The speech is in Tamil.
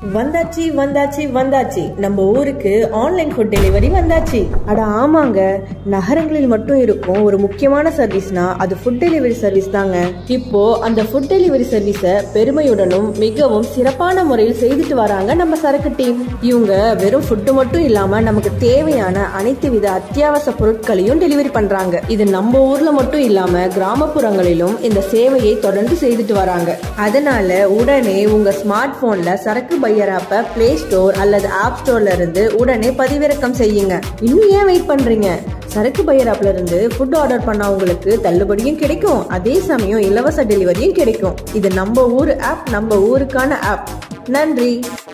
வந்தாச்சு வந்தாச்சு வந்தாச்சு நம்ம ஊருக்கு ஆன்லைன் ஃபுட் டெலிவரி வந்தாச்சு அட ஆமாங்க நகரங்களில் மட்டும் இருக்கும் ஒரு முக்கியமான சர்வீஸ்னா அது ஃபுட் டெலிவரி சர்வீஸ் தாங்க இப்போ அந்த ஃபுட் டெலிவரி சர்வீஸை பெருமையுடனும் மிகவும் சிறப்பான முறையில் செய்துட்டு வராங்க நம்ம சரக்கு டீம் இவங்க வெறும் ஃபுட்டு மட்டும் இல்லாம நமக்கு தேவையான அனைத்து வித அத்தியாவசிய பொருட்களையும் டெலிவரி பண்றாங்க இது நம்ம ஊர்ல மட்டும் இல்லாம கிராமப்புறங்களிலும் இந்த சேவையை தொடர்ந்து செய்துட்டு வராங்க அதனால உடனே உங்க ஸ்மார்ட் போன்ல சரக்கு பையர் ஆப்பை பிளே ஸ்டோர் அல்லது ஆப் ஸ்டோர்ல இருந்து உடனே பதிவிறக்கம் செய்யுங்க இன்னும் ஏன் வெயிட் பண்றீங்க சரக்கு பையர் ஆப்ல இருந்து ஃபுட் ஆர்டர் பண்ணா உங்களுக்கு தள்ளுபடியும் கிடைக்கும் அதே சமயம் இலவச டெலிவரியும் கிடைக்கும் இது நம்ம ஊர் ஆப் நம்ம ஊருக்கான ஆப் நன்றி